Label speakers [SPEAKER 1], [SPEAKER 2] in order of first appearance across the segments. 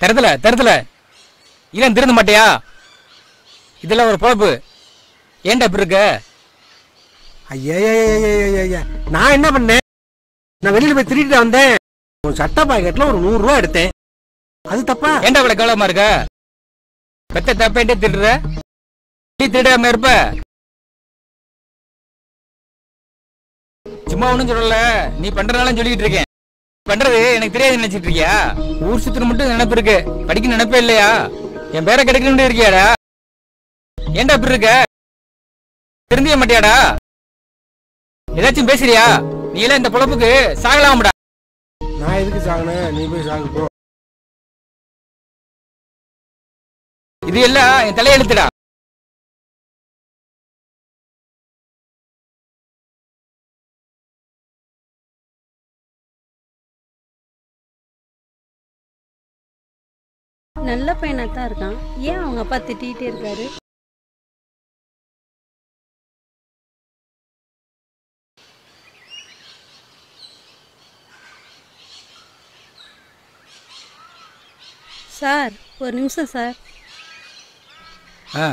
[SPEAKER 1] தரத்துல தரத்துல இல்ல திருந்த மாட்டியா இதெல்லாம் ஒரு பொழப்பு ஏன்டா இப்படி இருக்க
[SPEAKER 2] ஐயா நான் என்ன பண்ணேன் நான் வெளியில போய் திருடிட்டு வந்தேன் உன் சட்டை பாக்கெட்ல ஒரு நூறு ரூபா எடுத்தேன் அது தப்பா
[SPEAKER 1] ஏன்டா இவ்வளவு கவலமா இருக்க பெத்த தப்பேன்ட்டே திருடுற நீ திருடாம இருப்ப சும்மா ஒண்ணும் சொல்லல நீ பண்றதுனால சொல்லிட்டு இருக்கேன் பண்றது எனக்கு தெரியாது நினைச்சிட்டு இருக்கியா ஊர் சுத்துற மட்டும் நினைப்பு இருக்கு படிக்க நினைப்பே இல்லையா என் பேரை கிடைக்கணும்னு இருக்கியாடா ஏன்டா இப்படி இருக்க திருந்திய மாட்டியாடா ஏதாச்சும் பேசுறியா நீ எல்லாம் இந்த பொழப்புக்கு சாகலாம்டா
[SPEAKER 2] நான் எதுக்கு சாகனேன் நீ போய் சாகு போ
[SPEAKER 1] இது எல்லாம் என் தலையெழுத்துடா
[SPEAKER 3] நல்ல பையனா தான் இருக்கான் ஏன் அவங்க அப்பா திட்டிகிட்டே இருக்காரு சார் ஒரு நிமிஷம் சார்
[SPEAKER 1] ஆ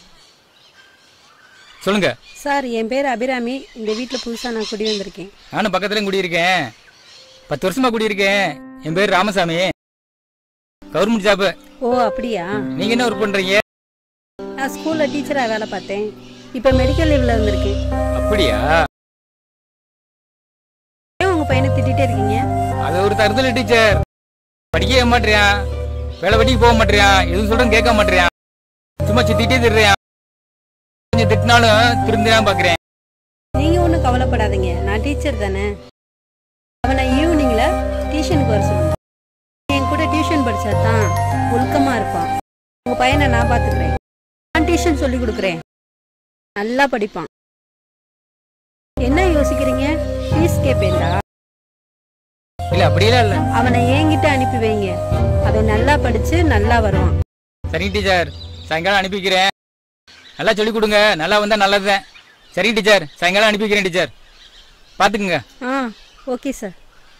[SPEAKER 1] சொல்லுங்க
[SPEAKER 3] சார் என் பேர் அபிராமி இந்த வீட்டில் புதுசாக நான் குடி வந்திருக்கேன்
[SPEAKER 1] நானும் பக்கத்துலயும் குடியிருக்கேன் பத்து வருஷமா குடியிருக்கேன் என் பேர் ராமசாமி கவர்மெண்ட் ஜாப்
[SPEAKER 3] ஓ அப்படியா
[SPEAKER 1] நீங்க என்ன ஒர்க் பண்றீங்க
[SPEAKER 3] நான் ஸ்கூலில் டீச்சராக வேலை பார்த்தேன் இப்போ மெடிக்கல் லீவில் வந்திருக்கேன்
[SPEAKER 1] அப்படியா
[SPEAKER 3] ஏன் உங்கள் பையனை திட்டிகிட்டே இருக்கீங்க
[SPEAKER 1] அது ஒரு தருதல டீச்சர் படிக்கவே மாட்டேறியான் வேலை வெட்டிக்கு போக மாட்டேறியான் எதுவும் சொல்றேன் கேட்க மாட்டேறியான் சும்மா சுத்திட்டே திடுறியான் கொஞ்சம் திட்டினாலும் திருந்தினா பாக்குறேன்
[SPEAKER 3] நீங்கள் ஒன்றும் கவலைப்படாதீங்க நான் டீச்சர் தானே அவனை ஈவினிங்கில் டியூஷனுக்கு வர சொல்லுங்க என் கூட டியூஷன் படித்தா தான் ஒழுக்கமாக இருப்பான் உங்கள் பையனை நான் பார்த்துக்கிறேன் நான் டியூஷன் சொல்லி கொடுக்குறேன் நல்லா படிப்பான் என்ன யோசிக்கிறீங்க ஃபீஸ் கேட்பேன்டா
[SPEAKER 1] இல்ல அப்படியெல்லாம் இல்ல
[SPEAKER 3] அவனை என்கிட்ட அனுப்பி வைங்க அவன் நல்லா படித்து நல்லா வருவான்
[SPEAKER 1] சரிங்க டீச்சர் சாயங்காலம் அனுப்பிக்கிறேன் நல்லா சொல்லிக் கொடுங்க நல்லா வந்தா நல்லதுதான் சரிங்க டீச்சர் சாயங்காலம் அனுப்பிக்கிறேன் டீச்சர் பாத்துக்குங்க
[SPEAKER 3] ஆ ஓகே சார்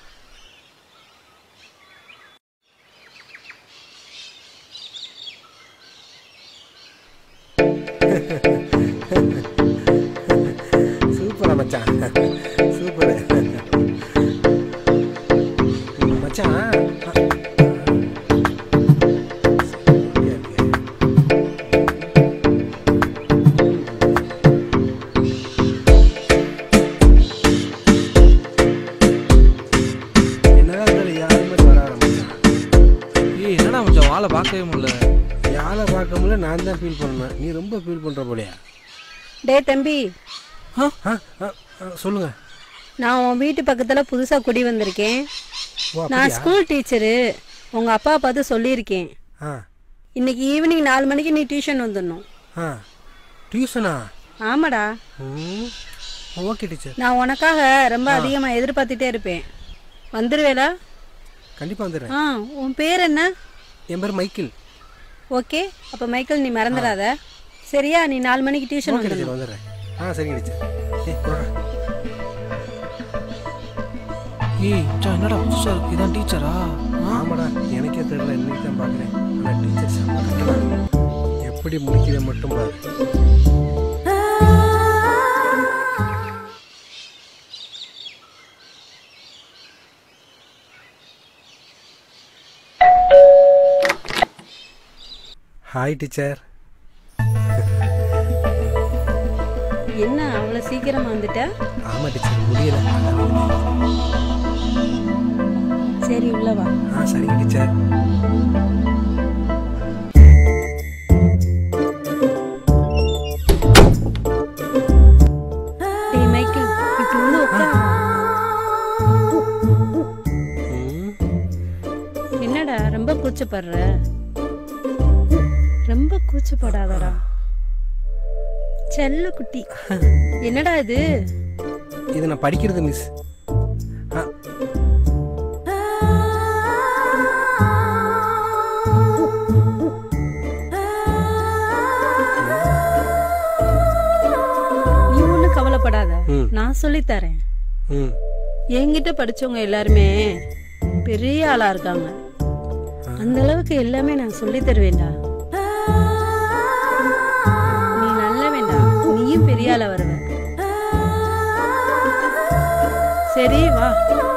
[SPEAKER 2] சூப்பரா மச்சான் சூப்பர் மச்சான் ஓகே, ஓகே. என்னதான் இருந்தாலும் யாருமே வராத மச்சான்
[SPEAKER 4] ஏய் என்னடா மச்சான் வாழை பார்க்கவே முடியல
[SPEAKER 2] யாரை பார்க்க முடியல நான் தான் ஃபீல் பண்ணேன் நீ ரொம்ப ஃபீல் பண்ற போலயா
[SPEAKER 3] டே தம்பி
[SPEAKER 2] ஆ ஆ, ஆ, சொல்லுங்க
[SPEAKER 3] நான் உன் வீட்டு பக்கத்தில் புதுசாக குடி வந்திருக்கேன்
[SPEAKER 2] ஓ
[SPEAKER 3] நான்
[SPEAKER 2] அப்படியா
[SPEAKER 3] ஸ்கூல் டீச்சரு உங்கள் அப்பா பார்த்து சொல்லியிருக்கேன்
[SPEAKER 2] ஆ
[SPEAKER 3] இன்னைக்கு ஈவினிங் நாலு மணிக்கு நீ டியூஷன் வந்துடணும்
[SPEAKER 2] ஆ டியூஷனா
[SPEAKER 3] ஆமாடா
[SPEAKER 2] ம் ஓகே டீச்சர்
[SPEAKER 3] நான் உனக்காக ரொம்ப அதிகமாக எதிர்பார்த்துட்டே இருப்பேன் வந்துருவேலா
[SPEAKER 2] கண்டிப்பாக வந்துடுறேன்
[SPEAKER 3] ஆ உன் பேர் என்ன
[SPEAKER 2] என் பேர் மைக்கேல்
[SPEAKER 3] ஓகே அப்போ மைக்கேல் நீ மறந்துடாத சரியா நீ நாலு மணிக்கு டியூஷன்
[SPEAKER 2] ஓகே டீச்சர்
[SPEAKER 3] வந்துடணும்
[SPEAKER 2] வந்துடுறேன் ஆ சரிங்க டீச்சர் ஏ போடா
[SPEAKER 4] ஏய் மச்சான் என்னடா புதுசா இருக்கு இதான் டீச்சரா
[SPEAKER 2] ஆமாடா எனக்கே தெரியல இன்னைக்கு தான் பார்க்குறேன் ஆனால் டீச்சர் செம்ம கட்டடா. எப்படி முடிக்கிறேன் மட்டும் பாரு ஹாய் டீச்சர்
[SPEAKER 3] என்ன அவ்வளோ சீக்கிரமா வந்துட்ட
[SPEAKER 2] ஆமாம் டீச்சர் முடியல அதான் வந்துட்டேன்.
[SPEAKER 3] சரி உள்ள வா
[SPEAKER 2] ஆ சரிங்க டீச்சர்
[SPEAKER 3] டேய் மைக்கேல் இப்படி வந்து உட்கார்
[SPEAKER 2] ம்
[SPEAKER 3] என்னடா ரொம்ப கூச்சப்படுற ரொம்ப கூச்சப்படாதடா செல்ல குட்டி என்னடா இது
[SPEAKER 2] இது நான் படிக்கிறது மிஸ் ஆ
[SPEAKER 3] நீ ஒன்றும் கவலைப்படாத
[SPEAKER 2] ம்.
[SPEAKER 3] நான் சொல்லித் தரேன்
[SPEAKER 2] ம்
[SPEAKER 3] என்கிட்ட படிச்சவங்க எல்லாருமே பெரிய ஆளா இருக்காங்க
[SPEAKER 2] ஆ
[SPEAKER 3] அந்த அளவுக்கு எல்லாமே நான் சொல்லி தருவேன்டா நீ நல்ல வேண்டாம் நீயும் பெரிய ஆளா வருவ சரி வா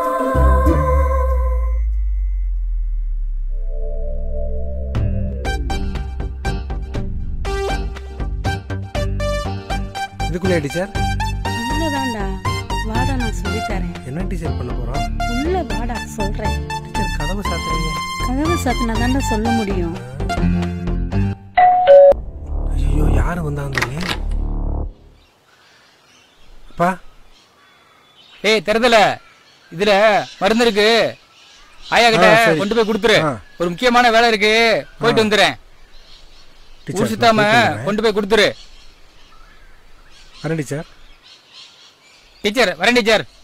[SPEAKER 2] இதுக்குள்ளே டீச்சர்
[SPEAKER 3] உள்ளதான்டா வாடா நான் சொல்லித் தரேன்
[SPEAKER 2] என்ன டீச்சர் பண்ண போறோம்
[SPEAKER 3] உள்ள வாடா சொல்றேன்
[SPEAKER 2] டீச்சர் கதவு சாத்துறீங்க
[SPEAKER 3] கதவு சாத்தினா தான்டா சொல்ல முடியும்
[SPEAKER 2] ஐயோ யாரு வந்தாங்க அப்பா
[SPEAKER 1] ஏய் தருதல இதுல மருந்து இருக்கு ஆயா கிட்ட
[SPEAKER 2] ஆ, சரி.
[SPEAKER 1] கொண்டு போய் கொடுத்துரு
[SPEAKER 2] ஆ.
[SPEAKER 1] ஒரு முக்கியமான வேலை இருக்கு போயிட்டு வந்துடுறேன்
[SPEAKER 2] டீச்சர்
[SPEAKER 1] ஊர் சுத்தாம
[SPEAKER 2] நான் போயிட்டு வரேன்.
[SPEAKER 1] கொண்டு போய் கொடுத்துரு
[SPEAKER 2] வரேன் டீச்சர்
[SPEAKER 1] டீச்சர் வரேன் டீச்சர்